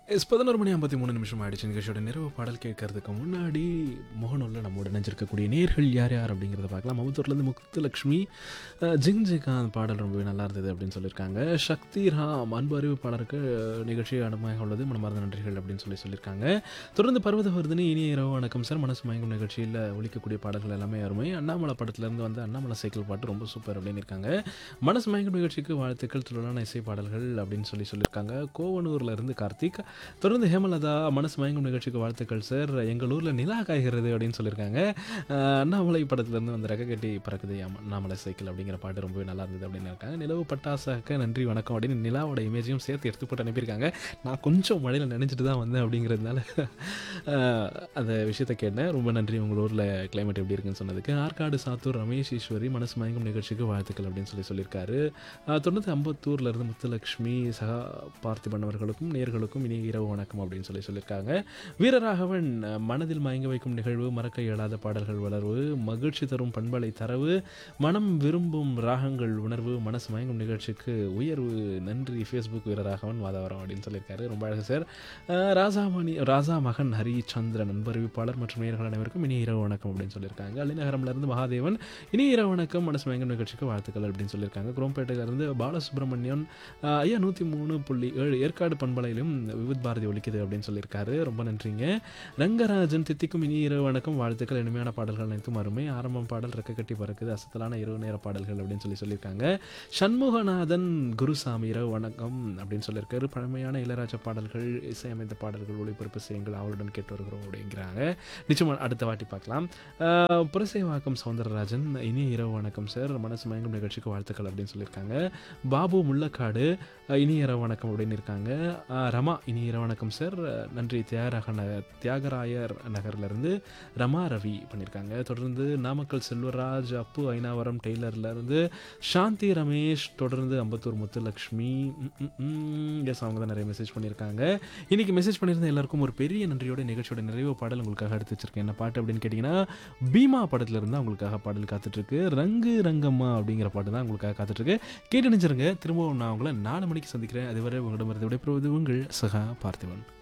S பதினோரு மணி ஐம்பத்தி மூணு நிமிஷம் ஆயிடுச்சு நிகழ்ச்சியோட நிறைவு பாடல் கேட்கறதுக்கு முன்னாடி மோகனூரில் நம்மோட நினைஞ்சிருக்கக்கூடிய நேர்கள் யார் யார் அப்படிங்கிறத பார்க்கலாம் அமுத்தூர்லேருந்து முத்துலக்ஷ்மி அஹ், ஜிங் ஜிகா அந்த பாடல் ரொம்பவே நல்லா இருந்தது அப்படின்னு சொல்லியிருக்காங்க சக்தி ராம் அன்பு அறிவிப்பாளருக்கு நிகழ்ச்சி அனுமதியாக உள்ளது மனமார்ந்த நன்றிகள் அப்படின்னு சொல்லி சொல்லியிருக்காங்க தொடர்ந்து பர்வத வருதுன்னு இனிய இரவு வணக்கம் சார் மனசு மயங்கும் நிகழ்ச்சியில் ஒழிக்கக்கூடிய பாடல்கள் எல்லாமே அருமை அண்ணாமலை படத்துலேருந்து வந்து அண்ணாமலை சைக்கிள் பாட்டு ரொம்ப சூப்பர் அப்படின்னு இருக்காங்க மனசு மயங்கும் நிகழ்ச்சிக்கு வாழ்த்துக்கள் துள்ளலான இசை பாடல்கள் அப்படின்னு சொல்லி சொல்லியிருக்காங்க கோவனூர்ல இருந்து கார்த்திக் தொடர்ந்து ஹேமலதா மனசு மயங்கும் நிகழ்ச்சிக்கு வாழ்த்துக்கள் சார் எங்கள் ஊரில் நிலா காய்கிறது அப்படின்னு சொல்லியிருக்காங்க அஹ் அண்ணாமலை படத்துலேருந்து வந்து ரக கட்டி பறக்குது அம்ம- அண்ணாமலை சைக்கிள் அப்படிங்கிற பாட்டு ரொம்பவே நல்லா இருந்தது அப்படின்னு இருக்காங்க நிலவு பட்டாசாக்க நன்றி வணக்கம் அப்படின்னு நிலாவோட இமேஜையும் சேர்த்து எடுத்து போட்டு அனுப்பியிருக்காங்க நான் கொஞ்சம் மழையில் நினைச்சிட்டு தான் வந்தேன் அப்படிங்கிறதுனால அஹ், அந்த விஷயத்தை கேட்டேன் ரொம்ப நன்றி உங்கள் ஊரில் கிளைமேட் எப்படி இருக்குன்னு சொன்னதுக்கு ஆற்காடு சாத்தூர் ரமேஷ் ஈஸ்வரி மனசு மயங்கும் நிகழ்ச்சிக்கு வாழ்த்துக்கள் அப்படின்னு சொல்லி சொல்லியிருக்காரு அஹ், தொடர்ந்து அம்பத்தூர்ல இருந்து முத்துலக்ஷ்மி சகா பார்த்திபன் அவர்களுக்கும் நேர்களுக்கும் இனிய இரவு வணக்கம் அப்படின்னு சொல்லி சொல்லியிருக்காங்க வீரராகவன் அஹ், மனதில் மயங்க வைக்கும் நிகழ்வு மறக்க இயலாத பாடல்கள் வளர்வு மகிழ்ச்சி தரும் பண்பலை தரவு மனம் விரும்பும் ராகங்கள் உணர்வு மனசு மயங்கும் நிகழ்ச்சிக்கு உயர்வு நன்றி ஃபேஸ்புக் வீரராகவன் வாதாவரம் அப்படின்னு சொல்லியிருக்காரு ரொம்ப அழகு சார் அஹ், ராசாமணி ராசா மகன் ஹரிச்சந்திரன் அன்பறிவிப்பாளர் மற்றும் நேயர்கள் அனைவருக்கும் இனிய இரவு வணக்கம் அப்படின்னு சொல்லியிருக்காங்க அலிநகரம்ல இருந்து மகாதேவன் இனிய இரவு வணக்கம் மனசு மயங்கும் நிகழ்ச்சிக்கு வாழ்த்துக்கள் அப்படின்னு சொல்லியிருக்காங்க குரோம்பேட்டையில இருந்து பாலசுப்ரமணியன் அஹ், ஐயா நூற்றி மூணு புள்ளி ஏழு ஏற்காடு பண்பலையிலும் விவித் பாரதி ஒலிக்குது அப்படின்னு சொல்லியிருக்காரு ரொம்ப நன்றிங்க ரங்கராஜன் தித்திக்கும் இனிய இரவு வணக்கம் வாழ்த்துக்கள் இனிமையான பாடல்கள் அனைத்தும் அருமை ஆரம்பம் பாடல் ரெக்க கட்டி பறக்குது அசத்தலான இரவு நேர பாடல்கள் அப்படின்னு சொல்லி சொல்லியிருக்காங்க சண்முகநாதன் குருசாமி இரவு வணக்கம் அப்படின்னு சொல்லியிருக்காரு பழமையான இளையராஜா பாடல்கள் இசையமைத்த பாடல்கள் ஒளிபரப்பு செய்யுங்கள் அவளுடன் கேட்டு வருகிறோம் அப்படிங்கிறாங்க நிச்சயமா அடுத்த வாட்டி பார்க்கலாம் அஹ், புரசைவாக்கம் சவுந்தரராஜன் இனிய இரவு வணக்கம் சார் மனசு மயங்கும் நிகழ்ச்சிக்கு வாழ்த்துக்கள் அப்படின்னு சொல்லியிருக்காங்க பாபு முள்ளக்காடு அஹ், இனிய இரவு வணக்கம் அப்படின்னு இருக்காங்க அஹ், ரமா இனிய இரவு வணக்கம் சார் அஹ், நன்றி தியாகராக நகர் தியாகராயர் நகர்லேருந்து ரமா ரவி பண்ணியிருக்காங்க தொடர்ந்து நாமக்கல் செல்வராஜ் அப்பு ஐனாவரம் டெய்லர்லேருந்து சாந்தி ரமேஷ் தொடர்ந்து அம்பத்தூர் முத்துலக்ஷ்மி எஸ் அவங்க தான் நிறைய மெசேஜ் பண்ணியிருக்காங்க இன்னைக்கு மெசேஜ் பண்ணியிருந்த எல்லாருக்கும் ஒரு பெரிய நன்றியோட நிகழ்ச்சியோட நிறைவு பாடல் உங்களுக்காக எடுத்து வச்சிருக்கேன் என்ன பாட்டு அப்படின்னு கேட்டிங்கன்னா பீமா படத்துல இருந்து உங்களுக்காக பாடல் காத்துட்ருக்கு ரங்கு ரங்கம்மா அப்படிங்கிற பாட்டு தான் உங்களுக்காக காத்துட்ருக்கு கேட்டு நினைச்சிருங்க திரும்பவும் நான் உங்களை நாலு மணிக்கு சந்திக்கிறேன் அதுவரை உங்களிடமிருந்து விடைபெறுவது உங்கள் சகா பார்த்திபன்